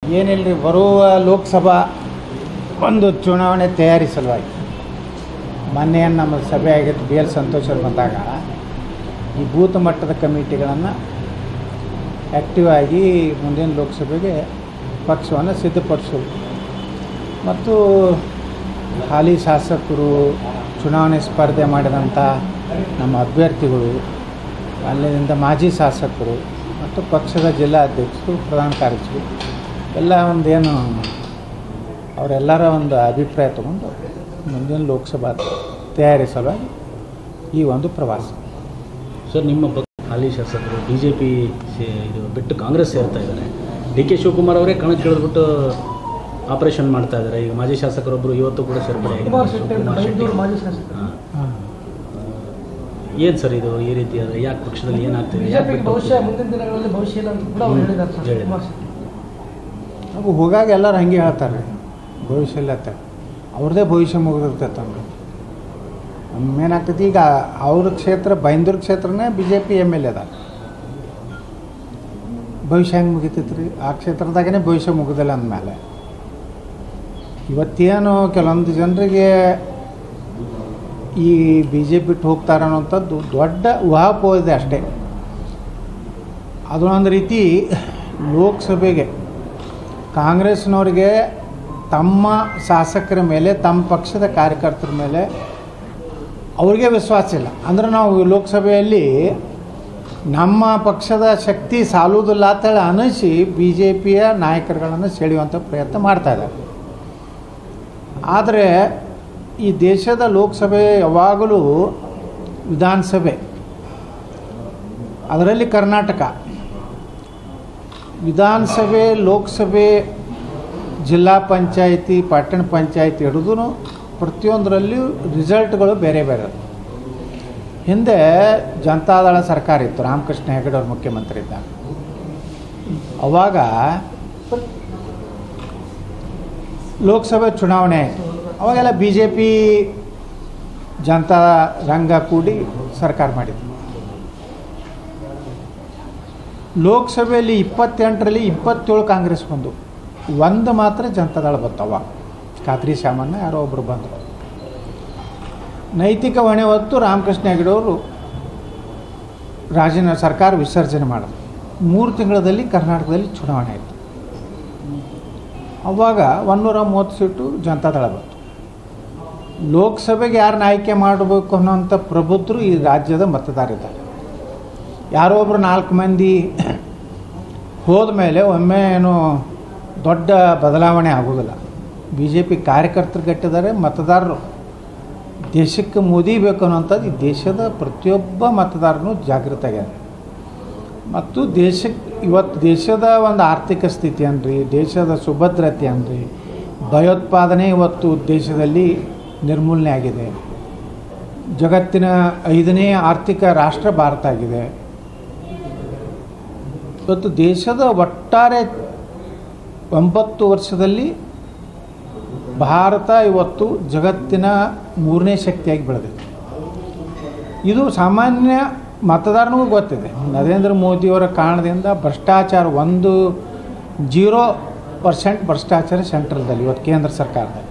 ಏನಿಲ್ಲರಿ ಬರುವ ಲೋಕಸಭಾ ಒಂದು ಚುನಾವಣೆ ತಯಾರಿ ಸಲುವಾಗಿ ಮೊನ್ನೆ ಏನು ನಮ್ಮ ಸಭೆ ಆಗಿತ್ತು ಬಿ ಎಲ್ ಸಂತೋಷ್ ಅವ್ರು ಬಂದಾಗ ಈ ಬೂತ್ ಮಟ್ಟದ ಕಮಿಟಿಗಳನ್ನು ಆ್ಯಕ್ಟಿವ್ ಆಗಿ ಮುಂದಿನ ಲೋಕಸಭೆಗೆ ಪಕ್ಷವನ್ನು ಸಿದ್ಧಪಡಿಸೋದು ಮತ್ತು ಹಾಲಿ ಶಾಸಕರು ಚುನಾವಣೆ ಸ್ಪರ್ಧೆ ಮಾಡಿದಂಥ ನಮ್ಮ ಅಭ್ಯರ್ಥಿಗಳು ಅಲ್ಲಿಂದ ಮಾಜಿ ಶಾಸಕರು ಮತ್ತು ಪಕ್ಷದ ಜಿಲ್ಲಾ ಅಧ್ಯಕ್ಷರು ಪ್ರಧಾನ ಕಾರ್ಯದರ್ಶಿಗಳು ಎಲ್ಲ ಒಂದೇನು ಅವರೆಲ್ಲರ ಒಂದು ಅಭಿಪ್ರಾಯ ತಗೊಂಡು ಮುಂದಿನ ಲೋಕಸಭಾ ತಯಾರಿ ಸಲುವಾಗಿ ಈ ಒಂದು ಪ್ರವಾಸ ಸರ್ ನಿಮ್ಮ ಪಕ್ಷ ಹಾಲಿ ಶಾಸಕರು ಬಿ ಜೆ ಪಿ ಇದು ಬಿಟ್ಟು ಕಾಂಗ್ರೆಸ್ ಸೇರ್ತಾ ಇದ್ದಾರೆ ಡಿ ಕೆ ಶಿವಕುಮಾರ್ ಅವರೇ ಕಣಕ್ಕಿಳಿದ್ಬಿಟ್ಟು ಆಪರೇಷನ್ ಮಾಡ್ತಾ ಇದ್ದಾರೆ ಈಗ ಮಾಜಿ ಶಾಸಕರೊಬ್ಬರು ಇವತ್ತು ಕೂಡ ಸೇರ್ಪಡೆ ಕುಮಾರ್ ಶೆಟ್ಟಿ ಅಂತ ಬೆಂಗಳೂರು ಮಾಜಿ ಶಾಸಕ ಏನು ಸರ್ ಇದು ಈ ರೀತಿ ಆದರೆ ಯಾಕೆ ಪಕ್ಷದಲ್ಲಿ ಏನಾಗ್ತಿದೆ ಯಾಕೆ ಬಿಜೆಪಿಗೆ ಬಿಟ್ಟು ಭವಿಷ್ಯ ಮುಂದಿನ ದಿನಗಳಲ್ಲಿ ಭವಿಷ್ಯ ಇಲ್ಲ ಅಂತ ಕೂಡ ಅವ್ರು ಹೇಳಿದ್ದಾರೆ ಸರ್ ಹೇಳಿದ್ದಾರೆ. ಕುಮಾರ್ ಶೆಟ್ಟಿ ಹಾಗೂ ಹೋಗಾಗ ಎಲ್ಲರೂ ಹಂಗೆ ಹೇಳ್ತಾರೆ ಭವಿಷ್ಯ ಇಲ್ಲ ಅಂತ ಅವ್ರದ್ದೇ ಭವಿಷ್ಯ ಮುಗಿದಿರ್ತೈತೆ ಅಂದ್ರೆ ಏನಾಗ್ತೈತಿ ಈಗ ಅವ್ರ ಕ್ಷೇತ್ರ ಬೈಂದೂರು ಕ್ಷೇತ್ರನೇ B J P M L A ಅದ ಭವಿಷ್ಯ ಹೆಂಗೆ ಮುಗಿತೈತೆ ರೀ ಆ ಕ್ಷೇತ್ರದಾಗನೇ ಭವಿಷ್ಯ ಮುಗಿದಿಲ್ಲ ಅಂದಮೇಲೆ ಇವತ್ತೇನು ಕೆಲವೊಂದು ಜನರಿಗೆ ಈ ಬಿ ಜೆ ಪಿ ಬಿಟ್ಟು ಹೋಗ್ತಾರೆ ಅನ್ನೋಂಥದ್ದು ದೊಡ್ಡ ಊಹಾಪೋಹ ಇದೆ ಅಷ್ಟೇ ಅದೊಂದು ರೀತಿ ಲೋಕಸಭೆಗೆ ಕಾಂಗ್ರೆಸ್ನವ್ರಿಗೆ ತಮ್ಮ ಶಾಸಕರ ಮೇಲೆ ತಮ್ಮ ಪಕ್ಷದ ಕಾರ್ಯಕರ್ತರ ಮೇಲೆ ಅವ್ರಿಗೆ ವಿಶ್ವಾಸ ಇಲ್ಲ ಅಂದ್ರೆ ನಾವು ಲೋಕಸಭೆಯಲ್ಲಿ ನಮ್ಮ ಪಕ್ಷದ ಶಕ್ತಿ ಸಾಲುವುದಿಲ್ಲ ಅಂತೇಳಿ ಅನಿಸಿ ಬಿ ಜೆ ಪಿಯ ನಾಯಕರುಗಳನ್ನು ಸೆಳೆಯುವಂಥ ಪ್ರಯತ್ನ ಮಾಡ್ತಾ ಇದ್ದಾರೆ ಆದರೆ ಈ ದೇಶದ ಲೋಕಸಭೆ ಯಾವಾಗಲೂ ವಿಧಾನಸಭೆ ಅದರಲ್ಲಿ ಕರ್ನಾಟಕ ವಿಧಾನಸಭೆ ಲೋಕಸಭೆ ಜಿಲ್ಲಾ ಪಂಚಾಯಿತಿ ಪಟ್ಟಣ ಪಂಚಾಯಿತಿ ಹಿಡಿದು ಪ್ರತಿಯೊಂದರಲ್ಲಿಯೂ ರಿಸಲ್ಟ್ಗಳು ಬೇರೆ ಬೇರೆ ಹಿಂದೆ ಜನತಾದಳ ಸರ್ಕಾರ ಇತ್ತು ರಾಮಕೃಷ್ಣ ಹೆಗಡೆ ಅವ್ರು ಮುಖ್ಯಮಂತ್ರಿ ಇದ್ದಾಗ ಅವಾಗ ಲೋಕಸಭೆ ಚುನಾವಣೆ ಆಯಿತು ಅವಾಗೆಲ್ಲ ಬಿ ಜೆ ಪಿ ಜನತಾ ರಂಗ ಕೂಡಿ ಸರ್ಕಾರ ಮಾಡಿದ್ರು ಲೋಕಸಭೆಯಲ್ಲಿ ಇಪ್ಪತ್ತೆಂಟರಲ್ಲಿ ಇಪ್ಪತ್ತೇಳು ಕಾಂಗ್ರೆಸ್ ಬಂದು ಒಂದು ಮಾತ್ರ ಜನತಾದಳ ಬಂತವ ಖಾತ್ರಿ ಶಾಮಣ್ಣ ಯಾರೋ ಒಬ್ಬರು ಬಂದರು ನೈತಿಕ ಹೊಣೆ ಹೊತ್ತು ರಾಮಕೃಷ್ಣ ಹೆಗಡೆ ಅವರು ರಾಜೀನ ಸರ್ಕಾರ ವಿಸರ್ಜನೆ ಮಾಡಿದ್ರು ಮೂರು ತಿಂಗಳಲ್ಲಿ ಕರ್ನಾಟಕದಲ್ಲಿ ಚುನಾವಣೆ ಆಯಿತು ಅವಾಗ ಒನ್ನೂರ ಮೂವತ್ತು ಸೀಟು ಜನತಾದಳ ಬಂತು ಲೋಕಸಭೆಗೆ ಯಾರನ್ನ ಆಯ್ಕೆ ಮಾಡಬೇಕು ಅನ್ನೋಂಥ ಪ್ರಬುದ್ಧರು ಈ ರಾಜ್ಯದ ಮತದಾರಿದ್ದಾರೆ ಯಾರೋ ಒಬ್ಬರು ನಾಲ್ಕು ಮಂದಿ ಹೋದ ಮೇಲೆ ಒಮ್ಮೆ ಏನು ದೊಡ್ಡ ಬದಲಾವಣೆ ಆಗೋದಿಲ್ಲ ಬಿ ಜೆ ಪಿ ಕಾರ್ಯಕರ್ತರು ಗಟ್ಟಿದ್ದಾರೆ ಮತದಾರರು ದೇಶಕ್ಕೆ ಮೋದಿ ಬೇಕು ಅನ್ನೋಂಥದ್ದು ಈ ದೇಶದ ಪ್ರತಿಯೊಬ್ಬ ಮತದಾರನು ಜಾಗೃತ ಆಗ್ಯಾರ ಮತ್ತು ದೇಶಕ್ಕೆ ಇವತ್ತು ದೇಶದ ಒಂದು ಆರ್ಥಿಕ ಸ್ಥಿತಿ ಅನ್ರಿ ದೇಶದ ಸುಭದ್ರತೆ ಅನ್ರಿ ಭಯೋತ್ಪಾದನೆ ಇವತ್ತು ದೇಶದಲ್ಲಿ ನಿರ್ಮೂಲನೆ ಆಗಿದೆ ಜಗತ್ತಿನ ಐದನೇ ಆರ್ಥಿಕ ರಾಷ್ಟ್ರ ಭಾರತ ಆಗಿದೆ ಇವತ್ತು ದೇಶದ ಒಟ್ಟಾರೆ ಒಂಬತ್ತು ವರ್ಷದಲ್ಲಿ ಭಾರತ ಇವತ್ತು ಜಗತ್ತಿನ ಮೂರನೇ ಶಕ್ತಿಯಾಗಿ ಬೆಳೆದಿದೆ ಇದು ಸಾಮಾನ್ಯ ಮತದಾರನಿಗೂ ಗೊತ್ತಿದೆ ನರೇಂದ್ರ ಮೋದಿಯವರ ಕಾರಣದಿಂದ ಭ್ರಷ್ಟಾಚಾರ ಒಂದು ಜೀರೋ ಪರ್ಸೆಂಟ್ ಭ್ರಷ್ಟಾಚಾರ ಸೆಂಟ್ರಲ್ದಲ್ಲಿ ಇವತ್ತು ಕೇಂದ್ರ ಸರ್ಕಾರದಲ್ಲಿ